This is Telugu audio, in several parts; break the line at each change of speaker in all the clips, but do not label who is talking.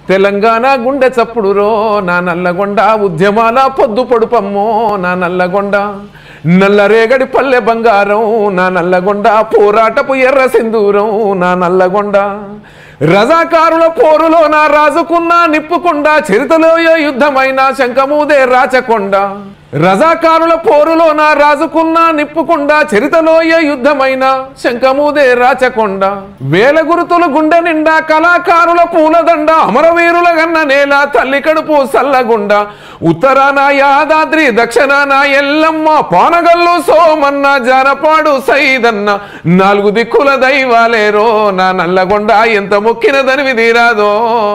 తెలంగాణ గుండె చప్పుడు రో నా నల్లగొండ ఉద్యమాల పొద్దు పొడుపమ్మో నా నల్లగొండ నల్లరేగడి పల్లె బంగారం నా నల్లగొండ పోరాటపు ఎర్ర సింధూరం నా నల్లగొండ రజాకారుల పోరులో నా రాజుకున్న నిప్పుకుండా చరితలో ఏ యుద్ధమైన శంఖమూదే రాచకొండ రజాకారుల పోరులో నా రాజుకున్న నిప్పుకుండా చరితలో ఏ యుద్ధమైన శంఖమూదే రాచకొండ వేల గురుతుల గుండె నిండా కళాకారుల పూలదండ అమరవీరుల గన్న నేల తల్లి కడుపు సల్లగుండ ఉత్తరాన యాదాద్రి దక్షిణాన ఎల్లమ్మ పానగల్లు సోమన్న జానపాడు సైదన్న నాలుగు దిక్కుల దైవాలేరో నా నల్లగొండ ఎంత మొక్కినదని తీరాదో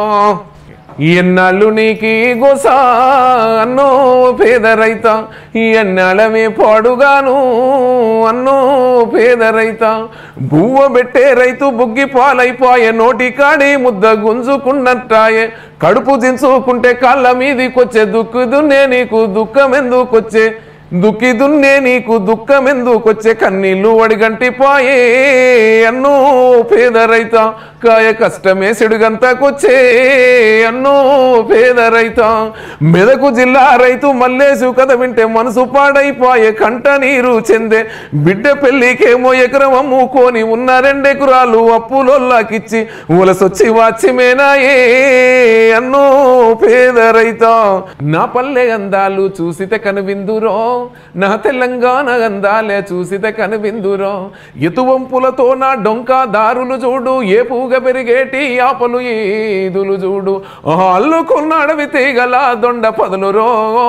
ఎన్నాళ్ళు నీకి గోసా అన్నో పేద రైత ఎన్నాళ్ళమే పాడుగాను అన్నో పేద రైత బువ్వ పెట్టే రైతు బుగ్గి పాలైపోయే నోటి కాడి ముద్ద గుంజుకున్నట్టాయే కడుపు దించుకుంటే కాళ్ళ మీదికొచ్చే దుక్కు దున్నే నీకు దుఃఖం ఎందుకొచ్చే దుక్కి దున్నే నీకు దుఃఖం ఎందుకొచ్చే కన్నీళ్ళు వడిగంటి పాయే అన్నో పేద రైత కాయ కష్టమే సిడుగంతకొచ్చే అన్నో పేద రైత మెదకు జిల్లా రైతు మల్లేసు కథ వింటే మనసు పాడైపోయే కంట నీరు చెందే బిడ్డ పెళ్ళికేమో ఎకరం అమ్ముకొని ఉన్న రెండెకరాలు అప్పులోళ్ళకిచ్చి ఉలసొచ్చి వాచిమేనాయే అన్నో పేద రైత నా పల్లె అందాలు చూసితే కనువిందురో నా తెలంగాణ అందాలే చూసితే కనువిందురో ఎతువంపులతో నా డొంక దారులు చూడు ఏ పూగ పెరిగేటి ఆపలు ఈదులు చూడు ఓహో అల్లుకున్న అడవి తీగల దొండ పదులు రో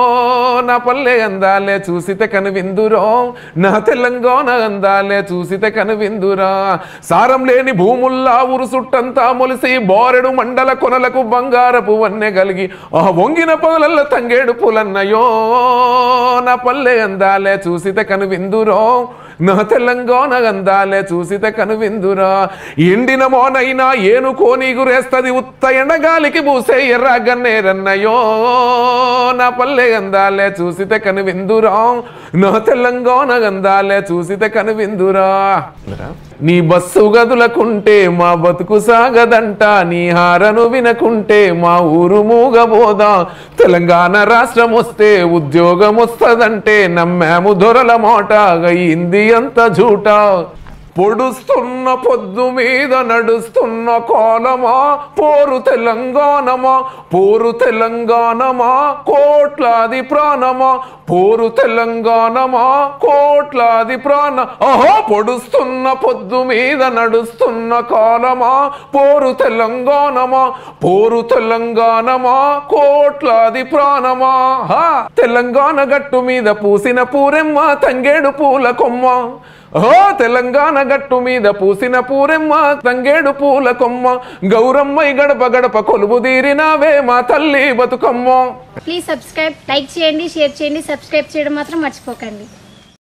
నా పల్లె అందాలే చూసితే కనువిందురో నా తెలంగాణ అందాలే చూసితే కనువిందురా సారం లేని భూముల్లా ఊరు చుట్టంతా మొలిసి బోరెడు మండల కొనలకు బంగారపు వన్నె కలిగి ఆ వంగిన పగలల్ల తంగేడు పులన్నయో నా పల్లె అందాలే చూసితే కనువిందురో నా తెలంగాణ అందాలే చూసితే కనువిందురా ఎండిన మోనైనా ఏను కోని గురేస్తది ఉత్త ఎండగాలికి పూసే ఎర్రగన్నేరన్నయో నా పల్లె అందాలే చూసితే కనువిందురా నా తెలంగాణ అందాలే చూసితే కనువిందురా నీ బస్సు గదులకుంటే మా బతుకు సాగదంట నీ హారను వినకుంటే మా ఊరు మూగబోదా తెలంగాణ రాష్ట్రం వస్తే ఉద్యోగం వస్తదంటే నమ్మాము దొరల మాట అయింది అంత జూట పొడుస్తున్న పొద్దు మీద నడుస్తున్న కాలమా పోరు తెలంగాణమా పోరు తెలంగాణమా కోట్లాది ప్రాణమా పోరు తెలంగాణమా కోట్లాది ప్రాణ అహో పొడుస్తున్న పొద్దు మీద నడుస్తున్న కాలమా పోరు తెలంగాణమా పోరు తెలంగాణమా కోట్లాది ప్రాణమా హా తెలంగాణ గట్టు మీద పూసిన పూరెమ్మ తంగేడు పూల కొమ్మ ఓ తెలంగాణ గట్టు మీద పూసిన పూరెమ్మ తంగేడు పూల కొమ్మ గౌరమ్మై గడప గడప కొలువు తీరినావే మా తల్లి బతుకమ్మ
ప్లీజ్ సబ్స్క్రైబ్ లైక్ చేయండి షేర్ చేయండి సబ్స్క్రైబ్ చేయడం మాత్రం మర్చిపోకండి